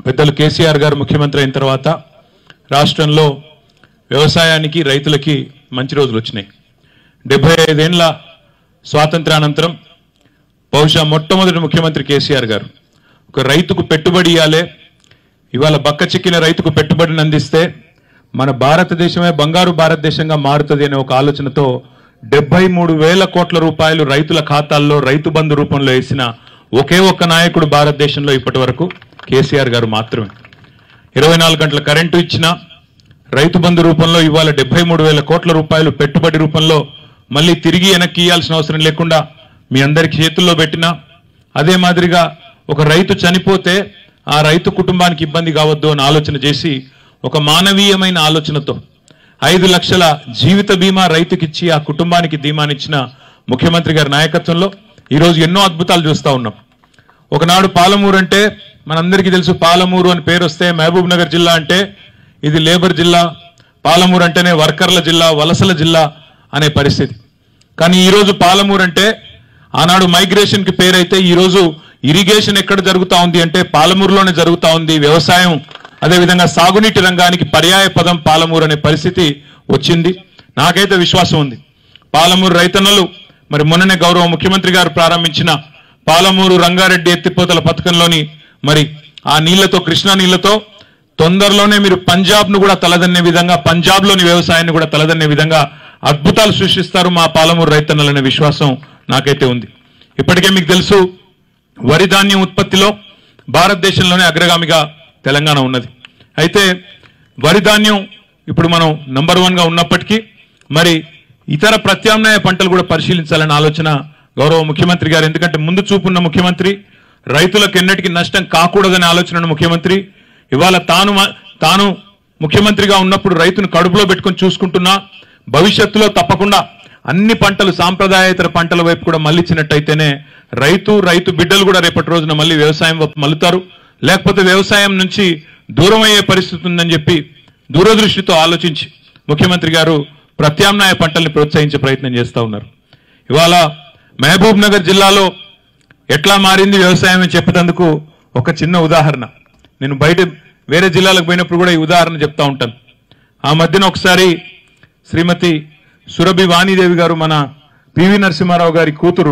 పెద్దలు కేసీఆర్ గారు ముఖ్యమంత్రి అయిన తర్వాత రాష్ట్రంలో వ్యవసాయానికి రైతులకి మంచి రోజులు వచ్చినాయి డెబ్బై ఐదేళ్ల స్వాతంత్రానంతరం బహుశా మొట్టమొదటి ముఖ్యమంత్రి కేసీఆర్ గారు ఒక రైతుకు పెట్టుబడి ఇవ్వాలే ఇవాళ బక్క చిక్కిన రైతుకు పెట్టుబడిని అందిస్తే మన భారతదేశమే బంగారు భారతదేశంగా మారుతుంది అనే ఒక ఆలోచనతో డెబ్బై మూడు వేల కోట్ల రూపాయలు రైతుల ఖాతాల్లో రైతు బంధు రూపంలో వేసిన ఒకే ఒక్క నాయకుడు భారతదేశంలో ఇప్పటి వరకు కేసీఆర్ గారు మాత్రమే ఇరవై నాలుగు గంటల కరెంటు ఇచ్చిన రైతు బంధు రూపంలో ఇవాళ డెబ్బై మూడు వేల కోట్ల రూపాయలు పెట్టుబడి రూపంలో మళ్ళీ తిరిగి వెనక్కి ఇవ్వాల్సిన అవసరం లేకుండా మీ అందరి చేతుల్లో పెట్టినా అదే మాదిరిగా ఒక రైతు చనిపోతే ఆ రైతు కుటుంబానికి ఇబ్బంది కావద్దు అని ఆలోచన చేసి ఒక మానవీయమైన ఆలోచనతో ఐదు లక్షల జీవిత బీమా రైతుకిచ్చి ఆ కుటుంబానికి ధీమానిచ్చిన ముఖ్యమంత్రి గారి నాయకత్వంలో ఈరోజు ఎన్నో అద్భుతాలు చూస్తా ఉన్నాం ఒకనాడు పాలమూరు అంటే మనందరికీ తెలుసు పాలమూరు అని పేరు వస్తే మహబూబ్ నగర్ జిల్లా అంటే ఇది లేబర్ జిల్లా పాలమూరు అంటేనే వర్కర్ల జిల్లా వలసల జిల్లా అనే పరిస్థితి కానీ ఈరోజు పాలమూరు అంటే ఆనాడు మైగ్రేషన్ కి పేరైతే ఈరోజు ఇరిగేషన్ ఎక్కడ జరుగుతా ఉంది అంటే పాలమూరులోనే జరుగుతా ఉంది వ్యవసాయం అదేవిధంగా సాగునీటి రంగానికి పర్యాయ పదం పాలమూరు అనే పరిస్థితి వచ్చింది నాకైతే విశ్వాసం ఉంది పాలమూరు రైతన్నలు మరి మొన్ననే గౌరవ ముఖ్యమంత్రి గారు ప్రారంభించిన పాలమూరు రంగారెడ్డి ఎత్తిపోతల పథకంలోని మరి ఆ నీళ్లతో కృష్ణా నీళ్లతో తొందరలోనే మీరు పంజాబ్ ను కూడా తలదన్నే విధంగా పంజాబ్ లోని వ్యవసాయాన్ని కూడా తలదన్నే విధంగా అద్భుతాలు సృష్టిస్తారు మా పాలమూరు రైతన్నలనే విశ్వాసం నాకైతే ఉంది ఇప్పటికే మీకు తెలుసు వరి ధాన్యం ఉత్పత్తిలో భారతదేశంలోనే అగ్రగామిగా తెలంగాణ ఉన్నది అయితే వరి ధాన్యం ఇప్పుడు మనం నంబర్ వన్ గా ఉన్నప్పటికీ మరి ఇతర ప్రత్యామ్నాయ పంటలు కూడా పరిశీలించాలనే ఆలోచన గౌరవ ముఖ్యమంత్రి గారు ఎందుకంటే ముందు చూపున్న ముఖ్యమంత్రి రైతులకు ఎన్నటికీ నష్టం కాకూడదనే ఆలోచన ఉన్న ముఖ్యమంత్రి ఇవాళ తాను మా- తాను ముఖ్యమంత్రిగా ఉన్నప్పుడు రైతును కడుపులో పెట్టుకొని చూసుకుంటున్నా భవిష్యత్తులో తప్పకుండా అన్ని పంటలు సాంప్రదాయేతర పంటల వైపు కూడా మళ్ళించినట్టయితేనే రైతు రైతు బిడ్డలు కూడా రేపటి రోజున మళ్ళీ వ్యవసాయం వైపు మల్లుతారు లేకపోతే వ్యవసాయం నుంచి దూరం అయ్యే పరిస్థితి ఉందని చెప్పి దూరదృష్టితో ఆలోచించి ముఖ్యమంత్రి గారు ప్రత్యామ్నాయ పంటల్ని ప్రోత్సహించే ప్రయత్నం చేస్తా ఉన్నారు ఇవాళ మహబూబ్ నగర్ జిల్లాలో ఎట్లా మారింది వ్యవసాయం అని చెప్పేందుకు ఒక చిన్న ఉదాహరణ నేను బయట వేరే జిల్లాలకు పోయినప్పుడు కూడా ఈ ఉదాహరణ చెప్తా ఉంటాను ఆ మధ్యన ఒకసారి శ్రీమతి సురభి వాణిదేవి గారు మన పివి నరసింహారావు గారి కూతురు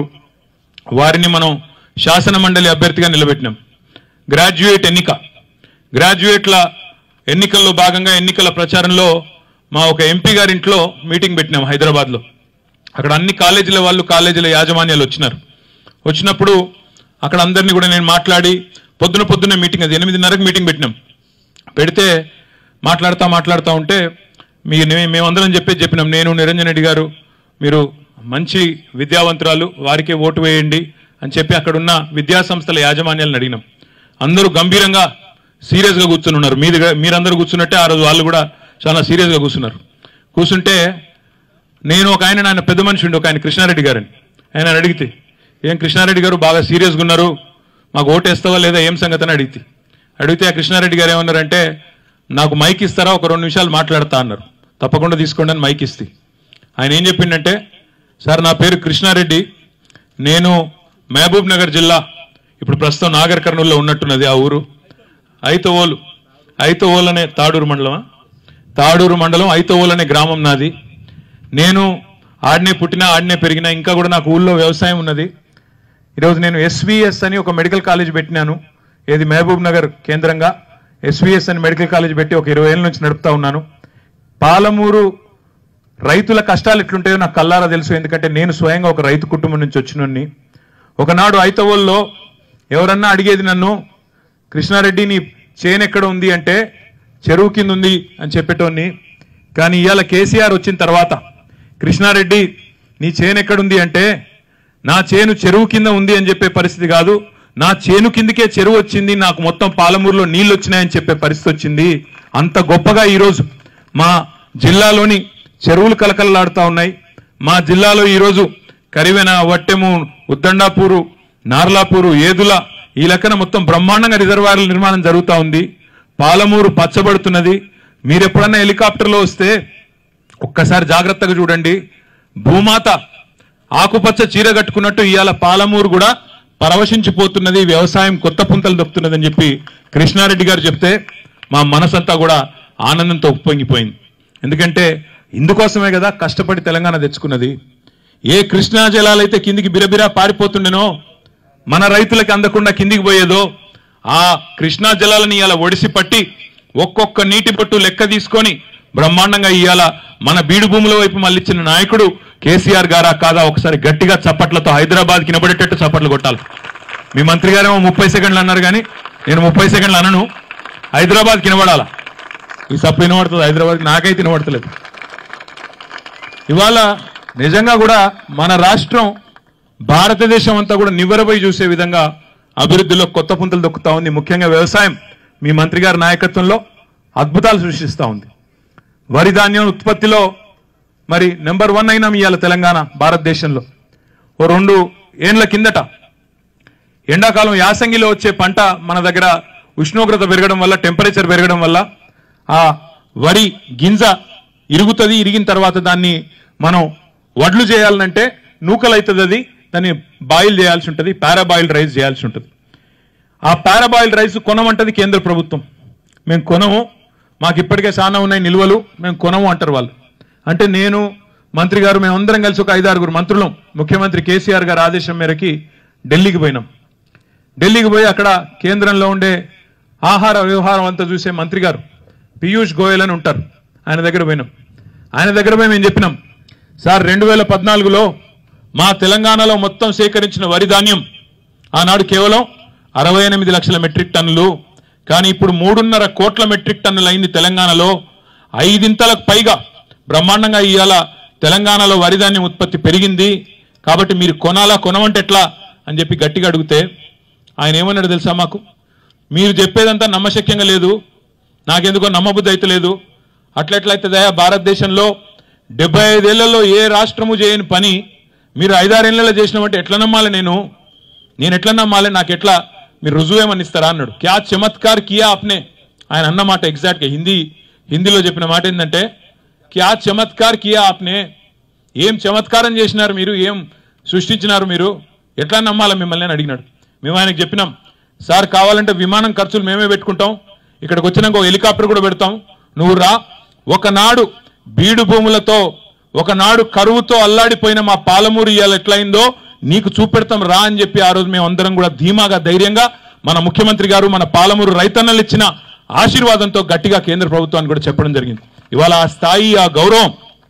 వారిని మనం శాసన మండలి అభ్యర్థిగా నిలబెట్టినాం గ్రాడ్యుయేట్ ఎన్నిక గ్రాడ్యుయేట్ల ఎన్నికల్లో భాగంగా ఎన్నికల ప్రచారంలో మా ఒక ఎంపీ గారి ఇంట్లో మీటింగ్ పెట్టినాం హైదరాబాద్లో అక్కడ అన్ని కాలేజీల వాళ్ళు కాలేజీల యాజమాన్యాలు వచ్చినారు వచ్చినప్పుడు అక్కడ అందరినీ కూడా నేను మాట్లాడి పొద్దున పొద్దున్న మీటింగ్ అది ఎనిమిదిన్నరకు మీటింగ్ పెట్టినాం పెడితే మాట్లాడుతూ మాట్లాడుతూ ఉంటే మీ నే- మేమందరం చెప్పేది చెప్పినాం నేను నిరంజన్ రెడ్డి గారు మీరు మంచి విద్యావంతురాలు వారికే ఓటు వేయండి అని చెప్పి అక్కడ ఉన్న విద్యా సంస్థల యాజమాన్యాలను అడిగినాం అందరూ గంభీరంగా సీరియస్ గా కూర్చుని ఉన్నారు మీది మీరందరూ కూర్చున్నట్టే ఆ రోజు వాళ్ళు కూడా చాలా సీరియస్ గా కూర్చున్నారు కూర్చుంటే నేను ఒక ఆయన ఆయన పెద్ద మనిషి ఉండి ఒక ఆయన కృష్ణారెడ్డి గారని ఆయన అడిగితే ఏం కృష్ణారెడ్డి గారు బాగా సీరియస్గా ఉన్నారు మాకు ఓటేస్తావా లేదా ఏం సంగతి అని అడిగితే అడిగితే ఆ కృష్ణారెడ్డి గారు ఏమన్నారంటే నాకు మైక్ ఇస్తారా ఒక రెండు నిమిషాలు మాట్లాడతా అన్నారు తప్పకుండా తీసుకోండి అని మైక్ ఇస్తే ఆయన ఏం చెప్పిండంటే సార్ నా పేరు కృష్ణారెడ్డి నేను మహబూబ్ నగర్ జిల్లా ఇప్పుడు ప్రస్తుతం నాగర్ కర్నూలులో ఉన్నట్టున్నది ఆ ఊరు ఐతవోలు ఐతవోలు అనే తాడూరు మండలమా తాడూరు మండలం ఐతవోలు అనే గ్రామం నాది నేను ఆడనే పుట్టినా ఆడనే పెరిగినా ఇంకా కూడా నాకు ఊళ్ళో వ్యవసాయం ఉన్నది ఈరోజు నేను ఎస్విఎస్ అని ఒక మెడికల్ కాలేజ్ పెట్టినాను ఏది మహబూబ్ నగర్ కేంద్రంగా ఎస్విఎస్ అని మెడికల్ కాలేజ్ పెట్టి ఒక ఇరవై ఏళ్ళ నుంచి నడుపుతా ఉన్నాను పాలమూరు రైతుల కష్టాలు ఎట్లుంటాయో నాకు కల్లారా తెలుసు ఎందుకంటే నేను స్వయంగా ఒక రైతు కుటుంబం నుంచి వచ్చినోన్ని ఒకనాడు ఐతవోల్లో ఎవరన్నా అడిగేది నన్ను కృష్ణారెడ్డి నీ చేను ఎక్కడ ఉంది అంటే చెరువు కింద ఉంది అని చెప్పేటోన్ని కానీ ఇవాళ కేసీఆర్ వచ్చిన తర్వాత కృష్ణారెడ్డి నీ చేను ఎక్కడుంది అంటే నా చేను చెరువు కింద ఉంది అని చెప్పే పరిస్థితి కాదు నా చేను కిందకే చెరువు వచ్చింది నాకు మొత్తం పాలమూరులో నీళ్లు వచ్చినాయని చెప్పే పరిస్థితి వచ్చింది అంత గొప్పగా ఈరోజు మా జిల్లాలోని చెరువులు కలకలలాడుతా ఉన్నాయి మా జిల్లాలో ఈరోజు కరివెన వట్టెము ఉద్దండాపూరు నార్లాపూరు ఏదుల ఈ లెక్కన మొత్తం బ్రహ్మాండంగా రిజర్వాయర్ల నిర్మాణం జరుగుతా ఉంది పాలమూరు పచ్చబడుతున్నది మీరు ఎప్పుడన్నా హెలికాప్టర్లో వస్తే ఒక్కసారి జాగ్రత్తగా చూడండి భూమాత ఆకుపచ్చ చీర కట్టుకున్నట్టు ఇవాళ పాలమూరు కూడా పరవశించిపోతున్నది వ్యవసాయం కొత్త పుంతలు దొక్కుతున్నదని చెప్పి కృష్ణారెడ్డి గారు చెప్తే మా మనసంతా కూడా ఆనందంతో ఉప్పొంగిపోయింది ఎందుకంటే ఇందుకోసమే కదా కష్టపడి తెలంగాణ తెచ్చుకున్నది ఏ కృష్ణా జలాలైతే కిందికి బిరబిరా పారిపోతుండెనో మన రైతులకి అందకుండా కిందికి పోయేదో ఆ కృష్ణా జలాలని ఇలా ఒడిసి పట్టి ఒక్కొక్క నీటి పట్టు లెక్క తీసుకొని బ్రహ్మాండంగా ఇవాళ మన బీడు భూముల వైపు మళ్ళిచ్చిన నాయకుడు కేసీఆర్ గారా కాదా ఒకసారి గట్టిగా చప్పట్లతో హైదరాబాద్ కినబడేటట్టు చప్పట్లు కొట్టాలి మీ మంత్రి గారేమో ముప్పై సెకండ్లు అన్నారు కానీ నేను ముప్పై సెకండ్లు అనను హైదరాబాద్ కినబడాలా ఈ సప్పు వినబడుతుంది హైదరాబాద్ నాకైతే వినబడతలేదు ఇవాళ నిజంగా కూడా మన రాష్ట్రం భారతదేశం అంతా కూడా నివ్వెరపోయి చూసే విధంగా అభివృద్ధిలో కొత్త పుంతలు దొక్కుతా ఉంది ముఖ్యంగా వ్యవసాయం మీ మంత్రి గారి నాయకత్వంలో అద్భుతాలు సృష్టిస్తూ ఉంది వరి ధాన్యం ఉత్పత్తిలో మరి నెంబర్ వన్ అయినాం ఇవాళ తెలంగాణ భారతదేశంలో ఓ రెండు ఏండ్ల కిందట ఎండాకాలం యాసంగిలో వచ్చే పంట మన దగ్గర ఉష్ణోగ్రత పెరగడం వల్ల టెంపరేచర్ పెరగడం వల్ల ఆ వరి గింజ ఇరుగుతుంది ఇరిగిన తర్వాత దాన్ని మనం వడ్లు చేయాలంటే నూకలైతుంది అది దాన్ని బాయిల్ చేయాల్సి ఉంటుంది పారాబాయిల్డ్ రైస్ చేయాల్సి ఉంటుంది ఆ పారాబాయిల్డ్ రైస్ కొనమంటది కేంద్ర ప్రభుత్వం మేము కొనము మాకు ఇప్పటికే చాలా ఉన్నాయి నిల్వలు మేము కొనము అంటారు వాళ్ళు అంటే నేను మంత్రి గారు మేము అందరం కలిసి ఒక ఐదారుగురు మంత్రులం ముఖ్యమంత్రి కేసీఆర్ గారి ఆదేశం మేరకి ఢిల్లీకి పోయినాం ఢిల్లీకి పోయి అక్కడ కేంద్రంలో ఉండే ఆహార వ్యవహారం అంతా చూసే మంత్రి గారు పీయూష్ గోయల్ అని ఉంటారు ఆయన దగ్గర పోయినాం ఆయన దగ్గర పోయి మేము చెప్పినాం సార్ రెండు వేల పద్నాలుగులో మా తెలంగాణలో మొత్తం సేకరించిన వరి ధాన్యం ఆనాడు కేవలం అరవై ఎనిమిది లక్షల మెట్రిక్ టన్నులు కానీ ఇప్పుడు మూడున్నర కోట్ల మెట్రిక్ టన్నులు అయింది తెలంగాణలో ఐదింతలకు పైగా బ్రహ్మాండంగా ఇవాళ తెలంగాణలో వరి ధాన్యం ఉత్పత్తి పెరిగింది కాబట్టి మీరు కొనాలా కొనమంటే ఎట్లా అని చెప్పి గట్టిగా అడిగితే ఆయన ఏమన్నాడు తెలుసా మాకు మీరు చెప్పేదంతా నమ్మశక్యంగా లేదు నాకెందుకో నమ్మబుద్ధి అయితే లేదు అట్లెట్లయితుందా భారతదేశంలో డెబ్బై ఐదేళ్లలో ఏ రాష్ట్రము చేయని పని మీరు ఐదారేళ్లలో చేసినామంటే ఎట్లా నమ్మాలి నేను నేను ఎట్లా నమ్మాలి నాకు ఎట్లా మీరు రుజువు ఏమని ఇస్తారా అన్నాడు క్యా చమత్కార్ కియా అప్నే ఆయన అన్న మాట ఎగ్జాక్ట్ గా హిందీ హిందీలో చెప్పిన మాట ఏంటంటే క్యా చమత్కార్ కియా ఆప్నే ఏం చమత్కారం చేసినారు మీరు ఏం సృష్టించినారు మీరు ఎట్లా నమ్మాలి మిమ్మల్ని అని అడిగినాడు మేము ఆయనకు చెప్పినాం సార్ కావాలంటే విమానం ఖర్చులు మేమే పెట్టుకుంటాం ఇక్కడికి వచ్చినాక ఒక హెలికాప్టర్ కూడా పెడతాం నువ్వు రా ఒకనాడు బీడు భూములతో ఒకనాడు కరువుతో అల్లాడిపోయిన మా పాలమూరు ఇవాళ ఎట్లయిందో నీకు చూపెడతాం రా అని చెప్పి ఆ రోజు మేము అందరం కూడా ధీమాగా ధైర్యంగా మన ముఖ్యమంత్రి గారు మన పాలమూరు రైతన్నలు ఇచ్చిన ఆశీర్వాదంతో గట్టిగా కేంద్ర ప్రభుత్వాన్ని కూడా చెప్పడం జరిగింది ఇవాళ ఆ స్థాయి ఆ గౌరవం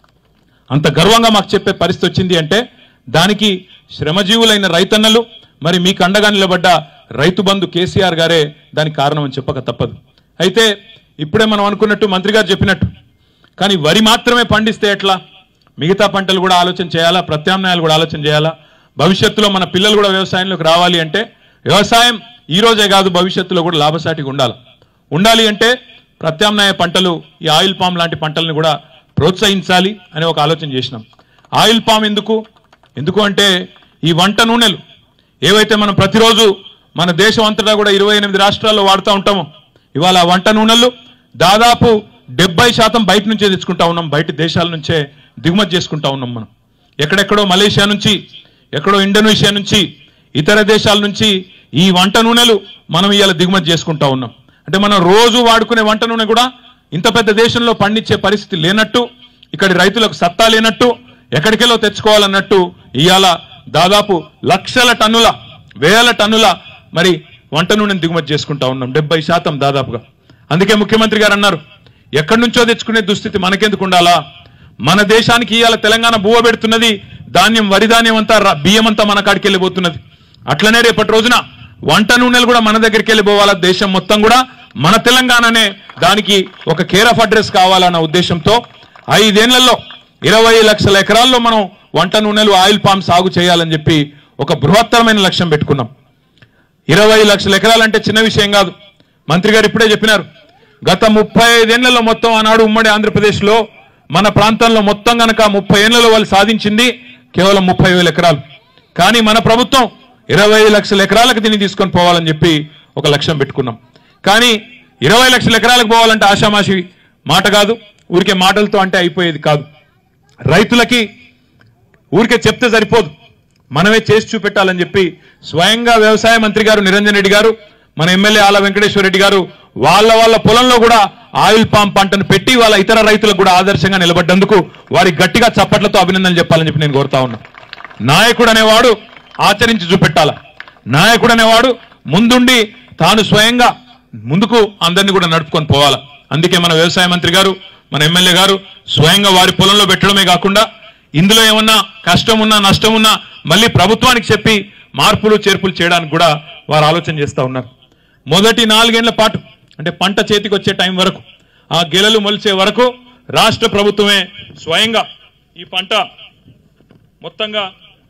అంత గర్వంగా మాకు చెప్పే పరిస్థితి వచ్చింది అంటే దానికి శ్రమజీవులైన రైతన్నలు మరి మీకు అండగా నిలబడ్డ రైతు బంధు కేసీఆర్ గారే దానికి కారణం అని చెప్పక తప్పదు అయితే ఇప్పుడే మనం అనుకున్నట్టు మంత్రి గారు చెప్పినట్టు కానీ వరి మాత్రమే పండిస్తే ఎట్లా మిగతా పంటలు కూడా ఆలోచన చేయాలా ప్రత్యామ్నాయాలు కూడా ఆలోచన చేయాలా భవిష్యత్తులో మన పిల్లలు కూడా వ్యవసాయంలోకి రావాలి అంటే వ్యవసాయం ఈ రోజే కాదు భవిష్యత్తులో కూడా లాభసాటిగా ఉండాలి ఉండాలి అంటే ప్రత్యామ్నాయ పంటలు ఈ ఆయిల్ పామ్ లాంటి పంటలను కూడా ప్రోత్సహించాలి అని ఒక ఆలోచన చేసినాం ఆయిల్ పామ్ ఎందుకు ఎందుకు అంటే ఈ వంట నూనెలు ఏవైతే మనం ప్రతిరోజు మన దేశం అంతటా కూడా ఇరవై ఎనిమిది రాష్ట్రాల్లో వాడుతూ ఉంటామో ఇవాళ ఆ వంట నూనెలు దాదాపు డెబ్బై శాతం బయట నుంచే తెచ్చుకుంటా ఉన్నాం బయట దేశాల నుంచే దిగుమతి చేసుకుంటా ఉన్నాం మనం ఎక్కడెక్కడో మలేషియా నుంచి ఎక్కడో ఇండోనేషియా నుంచి ఇతర దేశాల నుంచి ఈ వంట నూనెలు మనం ఇవాళ దిగుమతి చేసుకుంటా ఉన్నాం అంటే మనం రోజు వాడుకునే వంట నూనె కూడా ఇంత పెద్ద దేశంలో పండించే పరిస్థితి లేనట్టు ఇక్కడి రైతులకు సత్తా లేనట్టు ఎక్కడికెళ్ళో తెచ్చుకోవాలన్నట్టు ఇవాళ దాదాపు లక్షల టన్నుల వేల టన్నుల మరి వంట నూనెను దిగుమతి చేసుకుంటా ఉన్నాం డెబ్బై శాతం దాదాపుగా అందుకే ముఖ్యమంత్రి గారు అన్నారు ఎక్కడి నుంచో తెచ్చుకునే దుస్థితి మనకెందుకు ఉండాలా మన దేశానికి ఇవాళ తెలంగాణ బువ్వ పెడుతున్నది ధాన్యం వరి ధాన్యం అంతా ర- బియ్యం అంతా మన కాడికి వెళ్ళిపోతున్నది అట్లనే రేపటి రోజున వంట నూనెలు కూడా మన దగ్గరికి వెళ్ళిపోవాలా దేశం మొత్తం కూడా మన తెలంగాణనే దానికి ఒక కేర్ ఆఫ్ అడ్రస్ కావాలన్న ఉద్దేశంతో ఐదేళ్లలో ఇరవై లక్షల ఎకరాల్లో మనం వంట నూనెలు ఆయిల్ పామ్ సాగు చేయాలని చెప్పి ఒక బృహత్తరమైన లక్ష్యం పెట్టుకున్నాం ఇరవై లక్షల ఎకరాలంటే చిన్న విషయం కాదు మంత్రి గారు ఇప్పుడే చెప్పినారు గత ముప్పై ఐదేళ్లలో మొత్తం ఆనాడు ఉమ్మడి ఆంధ్రప్రదేశ్లో మన ప్రాంతంలో మొత్తం గనక ముప్పై ఏళ్లలో వాళ్ళు సాధించింది కేవలం ముప్పై వేల ఎకరాలు కానీ మన ప్రభుత్వం ఇరవై లక్షల ఎకరాలకు దీన్ని తీసుకొని పోవాలని చెప్పి ఒక లక్ష్యం పెట్టుకున్నాం కానీ ఇరవై లక్షల ఎకరాలకు పోవాలంటే ఆషామాషి మాట కాదు ఊరికే మాటలతో అంటే అయిపోయేది కాదు రైతులకి ఊరికే చెప్తే సరిపోదు మనమే చేసి చూపెట్టాలని చెప్పి స్వయంగా వ్యవసాయ మంత్రి గారు నిరంజన్ రెడ్డి గారు మన ఎమ్మెల్యే ఆల వెంకటేశ్వర రెడ్డి గారు వాళ్ళ వాళ్ళ పొలంలో కూడా ఆయిల్ పామ్ పంటను పెట్టి వాళ్ళ ఇతర రైతులకు కూడా ఆదర్శంగా నిలబడ్డందుకు వారికి గట్టిగా చప్పట్లతో అభినందనలు చెప్పాలని చెప్పి నేను కోరుతా ఉన్నా నాయకుడు అనేవాడు ఆచరించి చూపెట్టాల నాయకుడు అనేవాడు ముందుండి తాను స్వయంగా ముందుకు అందరినీ కూడా నడుపుకొని పోవాలా అందుకే మన వ్యవసాయ మంత్రి గారు మన ఎమ్మెల్యే గారు స్వయంగా వారి పొలంలో పెట్టడమే కాకుండా ఇందులో ఏమన్నా కష్టం ఉన్నా నష్టం ఉన్నా మళ్ళీ ప్రభుత్వానికి చెప్పి మార్పులు చేర్పులు చేయడానికి కూడా వారు ఆలోచన చేస్తా ఉన్నారు మొదటి నాలుగేళ్ల పాటు అంటే పంట చేతికి వచ్చే టైం వరకు ఆ గెలలు మొలిచే వరకు రాష్ట్ర ప్రభుత్వమే స్వయంగా ఈ పంట మొత్తంగా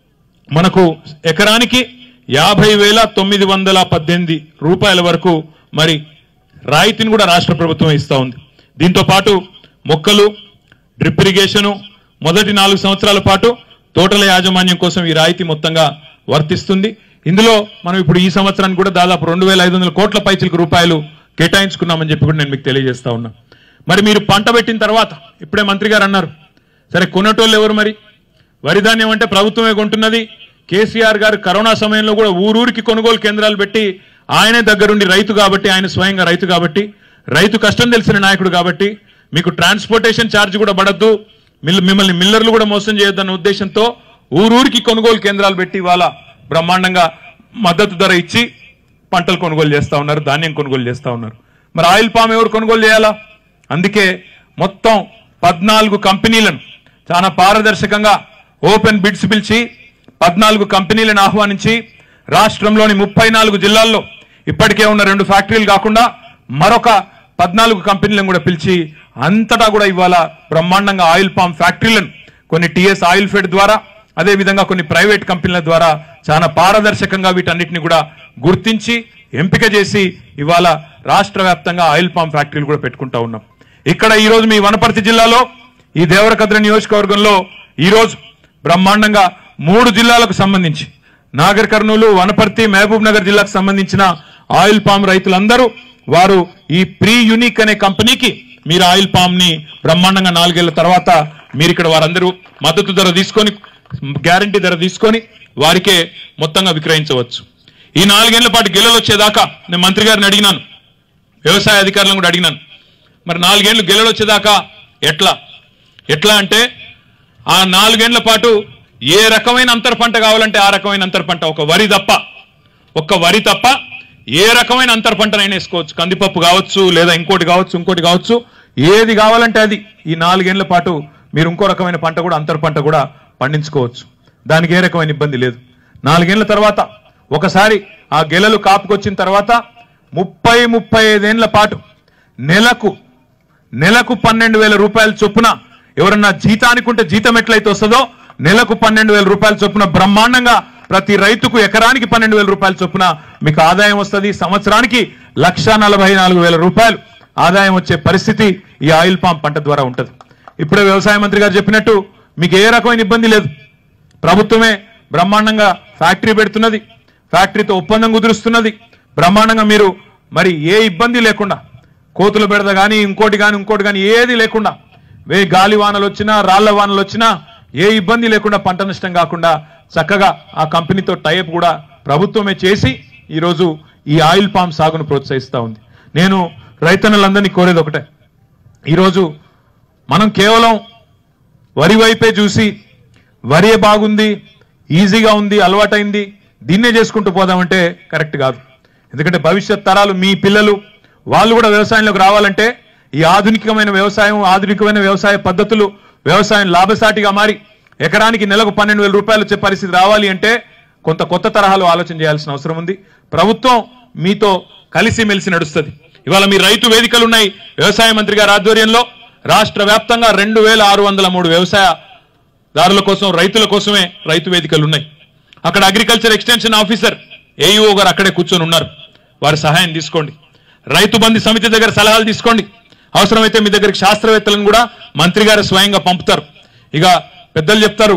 మనకు ఎకరానికి యాభై వేల తొమ్మిది వందల పద్దెనిమిది రూపాయల వరకు మరి రాయితీని కూడా రాష్ట్ర ప్రభుత్వం ఇస్తా ఉంది దీంతో పాటు మొక్కలు డ్రిప్ ఇరిగేషను మొదటి నాలుగు సంవత్సరాల పాటు తోటల యాజమాన్యం కోసం ఈ రాయితీ మొత్తంగా వర్తిస్తుంది ఇందులో మనం ఇప్పుడు ఈ సంవత్సరానికి కూడా దాదాపు రెండు వేల ఐదు వందల కోట్ల పైచిలకు రూపాయలు కేటాయించుకున్నామని చెప్పి కూడా నేను మీకు తెలియజేస్తా ఉన్నా మరి మీరు పంట పెట్టిన తర్వాత ఇప్పుడే మంత్రి గారు అన్నారు సరే కొనేటోళ్ళు ఎవరు మరి వరి ధాన్యం అంటే ప్రభుత్వమే కొంటున్నది కేసీఆర్ గారు కరోనా సమయంలో కూడా ఊరూరికి కొనుగోలు కేంద్రాలు పెట్టి ఆయనే దగ్గరుండి రైతు కాబట్టి ఆయన స్వయంగా రైతు కాబట్టి రైతు కష్టం తెలిసిన నాయకుడు కాబట్టి మీకు ట్రాన్స్పోర్టేషన్ ఛార్జ్ కూడా పడద్దు మిల్ మిమ్మల్ని మిల్లర్లు కూడా మోసం చేయొద్దన్న ఉద్దేశంతో ఊరూరికి కొనుగోలు కేంద్రాలు పెట్టి ఇవాళ బ్రహ్మాండంగా మద్దతు ధర ఇచ్చి పంటలు కొనుగోలు చేస్తా ఉన్నారు ధాన్యం కొనుగోలు చేస్తా ఉన్నారు మరి ఆయిల్ పామ్ ఎవరు కొనుగోలు చేయాలా అందుకే మొత్తం పద్నాలుగు కంపెనీలను చాలా పారదర్శకంగా ఓపెన్ బిడ్స్ పిలిచి పద్నాలుగు కంపెనీలను ఆహ్వానించి రాష్ట్రంలోని ముప్పై నాలుగు జిల్లాల్లో ఇప్పటికే ఉన్న రెండు ఫ్యాక్టరీలు కాకుండా మరొక పద్నాలుగు కంపెనీలను కూడా పిలిచి అంతటా కూడా ఇవాళ బ్రహ్మాండంగా ఆయిల్ పామ్ ఫ్యాక్టరీలను కొన్ని టిఎస్ ఆయిల్ ఫెడ్ ద్వారా అదే విధంగా కొన్ని ప్రైవేట్ కంపెనీల ద్వారా చాలా పారదర్శకంగా వీటన్నిటిని కూడా గుర్తించి ఎంపిక చేసి ఇవాళ రాష్ట్ర వ్యాప్తంగా ఆయిల్ పామ్ ఫ్యాక్టరీలు కూడా పెట్టుకుంటా ఉన్నాం ఇక్కడ ఈ రోజు మీ వనపర్తి జిల్లాలో ఈ దేవరకద్ర నియోజకవర్గంలో ఈ రోజు బ్రహ్మాండంగా మూడు జిల్లాలకు సంబంధించి నాగర్ కర్నూలు వనపర్తి మహబూబ్ నగర్ జిల్లాకు సంబంధించిన ఆయిల్ పామ్ రైతులందరూ వారు ఈ ప్రీ యునిక్ అనే కంపెనీకి మీరు ఆయిల్ పామ్ ని బ్రహ్మాండంగా నాలుగేళ్ల తర్వాత మీరు ఇక్కడ వారందరూ మద్దతు ధర తీసుకొని గ్యారంటీ ధర తీసుకొని వారికే మొత్తంగా విక్రయించవచ్చు ఈ నాలుగేళ్ల పాటు గెలలు వచ్చేదాకా నేను మంత్రి గారిని అడిగినాను వ్యవసాయ అధికారులను కూడా అడిగినాను మరి నాలుగేళ్లు గెలలు వచ్చేదాకా ఎట్లా ఎట్లా అంటే ఆ నాలుగేళ్ల పాటు ఏ రకమైన అంతర పంట కావాలంటే ఆ రకమైన అంతర పంట ఒక వరి తప్ప ఒక్క వరి తప్ప ఏ రకమైన అంతర పంటనైనా వేసుకోవచ్చు కందిపప్పు కావచ్చు లేదా ఇంకోటి కావచ్చు ఇంకోటి కావచ్చు ఏది కావాలంటే అది ఈ నాలుగేళ్ల పాటు మీరు ఇంకో రకమైన పంట కూడా అంతర పంట కూడా పండించుకోవచ్చు దానికి ఏ రకమైన ఇబ్బంది లేదు నాలుగేళ్ల తర్వాత ఒకసారి ఆ గెలలు కాపుకొచ్చిన తర్వాత ముప్పై ముప్పై ఐదేళ్ల పాటు నెలకు నెలకు పన్నెండు వేల రూపాయల చొప్పున ఎవరన్నా జీతానికి ఉంటే జీతం ఎట్లయితే వస్తుందో నెలకు పన్నెండు వేల రూపాయల చొప్పున బ్రహ్మాండంగా ప్రతి రైతుకు ఎకరానికి పన్నెండు వేల రూపాయల చొప్పున మీకు ఆదాయం వస్తుంది సంవత్సరానికి లక్ష నలభై నాలుగు వేల రూపాయలు ఆదాయం వచ్చే పరిస్థితి ఈ ఆయిల్ పామ్ పంట ద్వారా ఉంటుంది ఇప్పుడే వ్యవసాయ మంత్రి గారు చెప్పినట్టు మీకు ఏ రకమైన ఇబ్బంది లేదు ప్రభుత్వమే బ్రహ్మాండంగా ఫ్యాక్టరీ పెడుతున్నది ఫ్యాక్టరీతో ఒప్పందం కుదురుస్తున్నది బ్రహ్మాండంగా మీరు మరి ఏ ఇబ్బంది లేకుండా కోతులు బెడద కానీ ఇంకోటి కానీ ఇంకోటి కానీ ఏది లేకుండా వే గాలి వానలు వచ్చినా రాళ్ల వానలు వచ్చినా ఏ ఇబ్బంది లేకుండా పంట నష్టం కాకుండా చక్కగా ఆ కంపెనీతో టైప్ కూడా ప్రభుత్వమే చేసి ఈరోజు ఈ ఆయిల్ పామ్ సాగును ప్రోత్సహిస్తా ఉంది నేను రైతన్నులందరినీ కోరేది ఒకటే ఈరోజు మనం కేవలం వరి వైపే చూసి వరే బాగుంది ఈజీగా ఉంది అలవాటైంది దీన్నే చేసుకుంటూ పోదామంటే కరెక్ట్ కాదు ఎందుకంటే భవిష్యత్ తరాలు మీ పిల్లలు వాళ్ళు కూడా వ్యవసాయంలోకి రావాలంటే ఈ ఆధునికమైన వ్యవసాయం ఆధునికమైన వ్యవసాయ పద్ధతులు వ్యవసాయం లాభసాటిగా మారి ఎకరానికి నెలకు పన్నెండు వేల రూపాయలు వచ్చే పరిస్థితి రావాలి అంటే కొంత కొత్త తరహాలో ఆలోచన చేయాల్సిన అవసరం ఉంది ప్రభుత్వం మీతో కలిసిమెలిసి నడుస్తుంది ఇవాళ మీ రైతు వేదికలు ఉన్నాయి వ్యవసాయ మంత్రి గారి ఆధ్వర్యంలో రాష్ట్ర వ్యాప్తంగా రెండు వేల ఆరు వందల మూడు వ్యవసాయ దారుల కోసం రైతుల కోసమే రైతు వేదికలు ఉన్నాయి అక్కడ అగ్రికల్చర్ ఎక్స్టెన్షన్ ఆఫీసర్ ఏఈఓ గారు అక్కడే కూర్చొని ఉన్నారు వారి సహాయం తీసుకోండి రైతు బంధు సమితి దగ్గర సలహాలు తీసుకోండి అవసరమైతే మీ దగ్గరికి శాస్త్రవేత్తలను కూడా మంత్రి గారు స్వయంగా పంపుతారు ఇక పెద్దలు చెప్తారు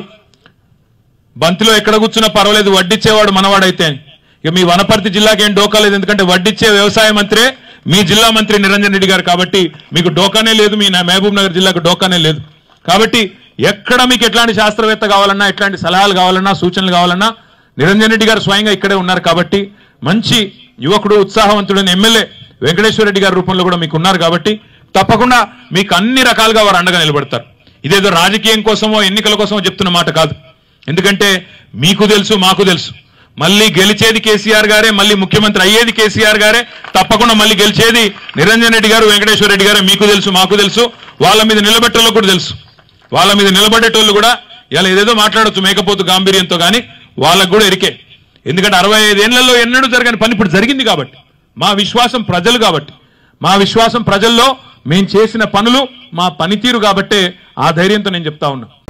బంతిలో ఎక్కడ కూర్చున్నా పర్వాలేదు వడ్డిచ్చేవాడు మనవాడైతే అని ఇక మీ వనపర్తి జిల్లాకి ఏం డోకా లేదు ఎందుకంటే వడ్డిచ్చే వ్యవసాయ మంత్రే మీ జిల్లా మంత్రి నిరంజన్ రెడ్డి గారు కాబట్టి మీకు డోకానే లేదు మీ నా- మహబూబ్ నగర్ జిల్లాకు డోకానే లేదు కాబట్టి ఎక్కడ మీకు ఎట్లాంటి శాస్త్రవేత్త కావాలన్నా ఎట్లాంటి సలహాలు కావాలన్నా సూచనలు కావాలన్నా నిరంజన్ రెడ్డి గారు స్వయంగా ఇక్కడే ఉన్నారు కాబట్టి మంచి యువకుడు ఉత్సాహవంతుడైన ఎమ్మెల్యే వెంకటేశ్వర రెడ్డి గారి రూపంలో కూడా మీకు ఉన్నారు కాబట్టి తప్పకుండా మీకు అన్ని రకాలుగా వారు అండగా నిలబడతారు ఇదేదో రాజకీయం కోసమో ఎన్నికల కోసమో చెప్తున్న మాట కాదు ఎందుకంటే మీకు తెలుసు మాకు తెలుసు మళ్ళీ గెలిచేది కేసీఆర్ గారే మళ్ళీ ముఖ్యమంత్రి అయ్యేది కేసీఆర్ గారే తప్పకుండా మళ్ళీ గెలిచేది నిరంజన్ రెడ్డి గారు వెంకటేశ్వర రెడ్డి గారే మీకు తెలుసు మాకు తెలుసు వాళ్ళ మీద నిలబెట్టేళ్ళకు కూడా తెలుసు వాళ్ళ మీద నిలబడేటోళ్ళు కూడా ఇలా ఏదేదో మాట్లాడొచ్చు మేకపోతు గాంభీర్యంతో కానీ వాళ్ళకు కూడా ఎరికే ఎందుకంటే అరవై ఐదేళ్లలో ఎన్నడూ జరగని పని ఇప్పుడు జరిగింది కాబట్టి మా విశ్వాసం ప్రజలు కాబట్టి మా విశ్వాసం ప్రజల్లో మేము చేసిన పనులు మా పనితీరు కాబట్టే ఆ ధైర్యంతో నేను చెప్తా ఉన్నా